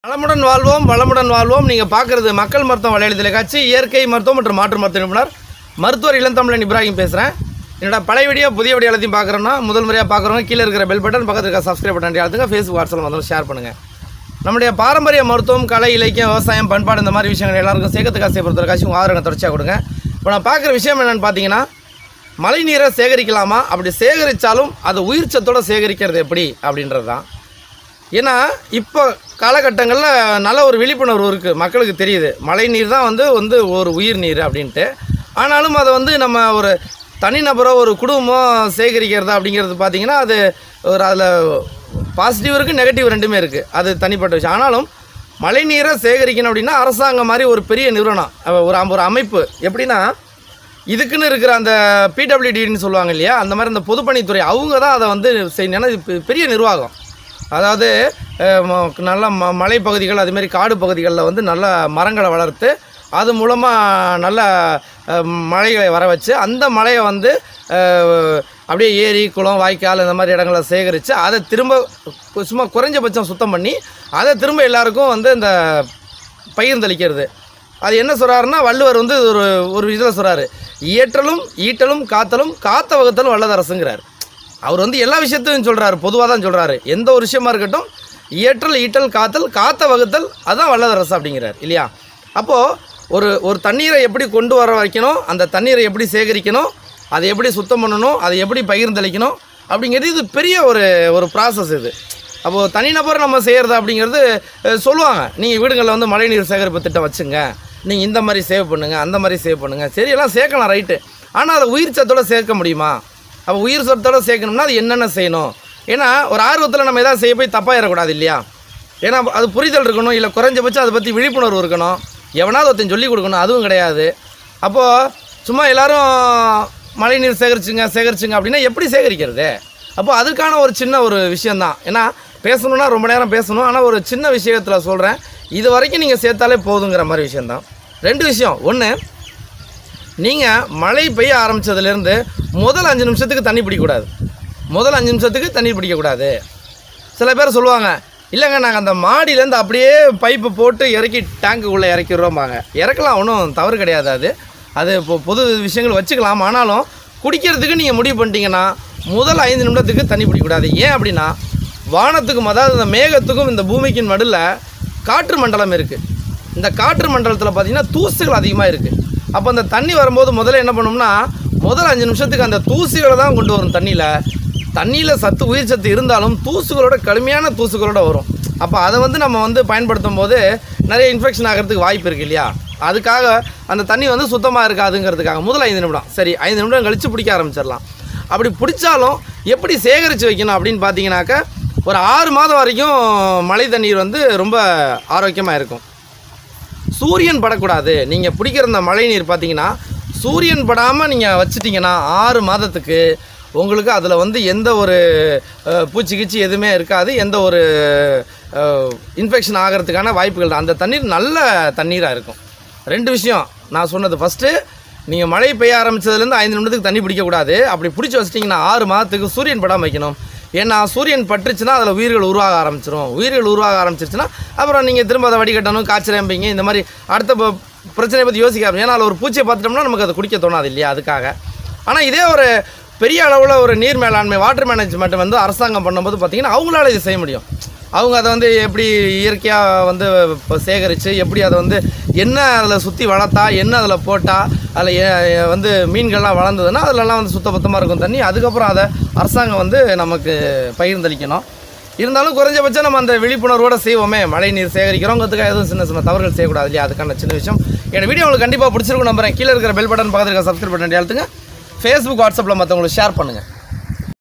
நலமுடன் வாழ்வோம் வளமுடன் வாழ்வோம் நீங்கள் பார்க்குறது மக்கள் மருத்துவம் வலையளி தொலைக்காட்சி இயற்கை மருத்துவம் மற்றும் மாற்று மருத்துவ நிபுணர் மருத்துவர் இளந்தமிழன் இப்ராஹிம் பேசுகிறேன் என்னோட பழைய வீடியோ புதிய வீடியோ எல்லாத்தையும் பார்க்குறோன்னா முதல் முறையாக பார்க்குறவங்க கீழே இருக்கிற பெல் பட்டன் பக்கத்தில் இருக்க சப்ஸ்கிரைப் பட்டன் அழுத்துங்க ஃபேஸ்புக் வாட்ஸ்அப்பில் வந்து ஷேர் பண்ணுங்கள் நம்முடைய பாரம்பரிய மருத்துவம் கலை இலக்கியம் விவசாயம் பண்பாடு இந்த மாதிரி விஷயங்கள் எல்லாருக்கும் சேர்க்கறதுக்கு ஆசைப்படுறதுக்காச்சும் உங்கள் ஆதரவை தொடர்ச்சியாக கொடுங்க இப்போ நான் பார்க்குற விஷயம் என்னென்னு பார்த்தீங்கன்னா மழை நீரை சேகரிக்கலாமா அப்படி சேகரித்தாலும் அது உயிர் சத்தோட சேகரிக்கிறது எப்படி அப்படின்றது தான் ஏன்னா இப்போ காலகட்டங்களில் நல்ல ஒரு விழிப்புணர்வு இருக்குது மக்களுக்கு தெரியுது மழை நீர் தான் வந்து வந்து ஒரு உயிர் நீர் அப்படின்ட்டு ஆனாலும் அதை வந்து நம்ம ஒரு தனிநபரோ ஒரு குடும்பமோ சேகரிக்கிறது அப்படிங்கிறது பார்த்திங்கன்னா அது ஒரு அதில் பாசிட்டிவ் இருக்குது நெகட்டிவ் ரெண்டுமே இருக்குது அது தனிப்பட்ட விஷயம் ஆனாலும் மழை நீரை சேகரிக்கணும் அப்படின்னா அரசாங்கம் மாதிரி ஒரு பெரிய நிறுவனம் அஹ் ஒரு அம்- ஒரு அமைப்பு எப்படின்னா இதுக்குன்னு இருக்கிற அந்த பிடபிள்யூடின்னு சொல்லுவாங்க இல்லையா அந்த மாதிரி அந்த பொதுப்பணித்துறை அவங்க தான் அதை வந்து செய்யணும் ஏன்னா இது பெ- பெரிய நிர்வாகம் அதாவது அஹ், ம- நல்ல ம மலைப்பகுதிகள் அதுமாரி காடு பகுதிகளில் வந்து நல்ல மரங்களை வளர்த்து அது மூலமாக நல்ல அஹ், மழைகளை வர வச்சு அந்த மழையை வந்து அஹ், அப்படியே ஏரி குளம் வாய்க்கால் இந்த மாதிரி இடங்களை சேகரித்து அதை திரும்ப கு- சும்மா குறைஞ்சபட்சம் சுத்தம் பண்ணி அதை திரும்ப எல்லாருக்கும் வந்து இந்த பகிர்ந்தளிக்கிறது அது என்ன சொல்கிறாருன்னா வள்ளுவர் வந்து ஒரு ஒரு இதில் சொல்கிறாரு இயற்றலும் ஈட்டலும் காத்தலும் காத்த வகுத்தலும் வல்லதரசுங்கிறார் அவர் வந்து எல்லா விஷயத்தையும் சொல்கிறாரு பொதுவாக தான் சொல்கிறாரு எந்த ஒரு விஷயமா இருக்கட்டும் இயற்றல் ஈட்டல் காத்தல் காத்த வகுத்தல் அதுதான் வல்லதரசு அப்படிங்கிறார் இல்லையா அப்போது ஒரு ஒரு தண்ணீரை எப்படி கொண்டு வர வைக்கணும் அந்த தண்ணீரை எப்படி சேகரிக்கணும் அதை எப்படி சுத்தம் பண்ணணும் அதை எப்படி பகிர்ந்தளிக்கணும் அப்படிங்கிறது இது பெரிய ஒரு ஒரு ப்ராசஸ் இது அப்போது தனிநபர் நம்ம செய்கிறது அப்படிங்கிறது அஹ், சொல்லுவாங்க நீங்கள் வீடுகளில் வந்து மழைநீர் சேகரிப்பு திட்டம் வச்சுங்க நீங்கள் இந்த மாதிரி சேவ் பண்ணுங்கள் அந்த மாதிரி சேவ் பண்ணுங்கள் சரி எல்லாம் சேர்க்கலாம் ரைட்டு ஆனால் அதை உயிர் சத்தோட சேர்க்க முடியுமா அப்போ உயிர் சத்தோட சேர்க்கணும்னா அது என்னென்ன செய்யணும் ஏன்னா ஒரு ஆர்வத்தில் நம்ம எதாவது செய்ய போய் தப்பாயிடக்கூடாது இல்லையா ஏன்னா அது புரிதல் இருக்கணும் இல்லை குறைஞ்சபட்சம் அதை பற்றி விழிப்புணர்வு இருக்கணும் எவனாவது ஒருத்தன் சொல்லிக் கொடுக்கணும் அதுவும் கிடையாது அப்போது சும்மா எல்லாரும் மழைநீர் சேகரிச்சுங்க சேகரிச்சுங்க அப்படின்னா எப்படி சேகரிக்கிறது அப்போ அதுக்கான ஒரு சின்ன ஒரு விஷயந்தான் ஏன்னா பேசணுன்னா ரொம்ப நேரம் பேசணும் ஆனால் ஒரு சின்ன விஷயத்தில் சொல்கிறேன் இது வரைக்கும் நீங்கள் சேர்த்தாலே போதுங்கிற மாதிரி விஷயந்தான் ரெண்டு விஷயம் ஒன்று நீங்கள் மழை பெய்ய ஆரம்பித்ததுலேருந்து முதல் அஞ்சு நிமிஷத்துக்கு தண்ணி பிடிக்கக்கூடாது முதல் அஞ்சு நிமிஷத்துக்கு தண்ணி பிடிக்கக்கூடாது சில பேர் சொல்லுவாங்க இல்லைங்க நாங்கள் அந்த மாடியிலேருந்து அப்படியே பைப்பு போட்டு இறக்கி டேங்குக்குள்ளே இறக்கிடுறோம்பாங்க இறக்கலாம் ஒன்றும் தவறு கிடையாது அது அது இப்போ பொது விஷயங்கள் வச்சுக்கலாம் ஆனாலும் குடிக்கிறதுக்கு நீங்கள் முடிவு பண்ணிட்டீங்கன்னா முதல் ஐந்து நிமிடத்துக்கு தண்ணி பிடிக்கக்கூடாது ஏன் அப்படின்னா வானத்துக்கும் அதாவது இந்த மேகத்துக்கும் இந்த பூமிக்கும் நடுவில் காற்று மண்டலம் இருக்குது இந்த காற்று மண்டலத்தில் பார்த்தீங்கன்னா தூசுகள் அதிகமாக இருக்குது அப்போ அந்த தண்ணி வரும்போது முதல்ல என்ன பண்ணோம்னா முதல் அஞ்சு நிமிஷத்துக்கு அந்த தூசுகளை தான் கொண்டு வரும் தண்ணியில் தண்ணியில் சத்து உயிர் சத்து இருந்தாலும் தூசுகளோட கடுமையான தூசுகளோட வரும் அப்போ அதை வந்து நம்ம வந்து பயன்படுத்தும் போது நிறைய இன்ஃபெக்ஷன் ஆகிறதுக்கு வாய்ப்பு இருக்குது இல்லையா அதுக்காக அந்த தண்ணி வந்து சுத்தமாக இருக்காதுங்கிறதுக்காக முதல் ஐந்து நிமிடம் சரி ஐந்து நிமிடம் கழித்து பிடிக்க ஆரம்பிச்சிடலாம் அப்படி பிடிச்சாலும் எப்படி சேகரித்து வைக்கணும் அப்படின்னு பார்த்தீங்கன்னாக்க ஒரு ஆறு மாதம் வரைக்கும் மழை தண்ணீர் வந்து ரொம்ப ஆரோக்கியமாக இருக்கும் சூரியன் படக்கூடாது நீங்கள் பிடிக்கிற இந்த மழை நீர் பார்த்தீங்கன்னா சூரியன் படாமல் நீங்கள் வச்சிட்டிங்கன்னா ஆறு மாதத்துக்கு உங்களுக்கு அதில் வந்து எந்த ஒரு அஹ், பூச்சி கீச்சி எதுவுமே இருக்காது எந்த ஒரு இன்ஃபெக்ஷன் ஆகிறதுக்கான வாய்ப்புகள் தான். அந்த தண்ணீர் நல்ல தண்ணீராக இருக்கும் ரெண்டு விஷயம் நான் சொன்னது ஃபஸ்ட்டு நீங்கள் மழை பெய்ய ஆரம்பிச்சதுலேருந்து ஐந்து நிமிடத்துக்கு தண்ணி பிடிக்கக்கூடாது அப்படி பிடிச்சி வச்சிட்டிங்கன்னா ஆறு மாதத்துக்கு சூரியன் படாமல் வைக்கணும் ஏன்னா சூரியன் பட்டுச்சுன்னா அதில் உயிர்கள் உருவாக ஆரம்பிச்சிரும் உயிர்கள் உருவாக ஆரம்பிச்சிருச்சுன்னா அப்புறம் நீங்கள் திரும்ப அதை வடிகட்டணும் காய்ச்சல் இந்த மாதிரி அடுத்த ப- பிரச்சனையை பற்றி யோசிக்க ஆரம்பிச்சு ஏன்னா அதில் ஒரு பூச்சியை பார்த்துட்டோம்னா நமக்கு அதை குடிக்க தோணாது இல்லையா அதுக்காக ஆனால் இதே ஒரு பெரிய அளவில் ஒரு நீர் மேலாண்மை வாட்டர் மேனேஜ்மெண்ட் வந்து அரசாங்கம் பண்ணும்போது பார்த்தீங்கன்னா அவங்களால இது செய்ய முடியும் அவங்க அதை வந்து எப்படி இயற்கையாக வந்து இப்போ சேகரித்து எப்படி அதை வந்து என்ன அதில் சுற்றி வளர்த்தா என்ன அதில் போட்டால் அதில் வந்து மீன்கள்லாம் வளர்ந்ததுன்னா அதிலெல்லாம் வந்து சுத்தபத்தமாக இருக்கும் தண்ணி அதுக்கப்புறம் அதை அரசாங்கம் வந்து நமக்கு பகிர்ந்தளிக்கணும் இருந்தாலும் குறைஞ்சபட்சம் நம்ம அந்த விழிப்புணர்வோடு செய்வோமே மழை நீர் சேகரிக்கிறோங்கிறதுக்காக எதுவும் சின்ன சின்ன தவறுகள் செய்யக்கூடாது இல்லையா அதுக்கான சின்ன விஷயம் என் வீடியோ உங்களுக்கு கண்டிப்பாக பிடிச்சிருக்கும் நம்புறேன் கீழே இருக்கிற பெல் பட்டன் பக்கத்தில் இருக்கிற சப்ஸ்கிரைப் பட்டன் அழுத்துங்க ஃபேஸ்புக் வாட்ஸ்அப்பில் மற்றவங்களுக்கு ஷேர் பண்ணுங்கள்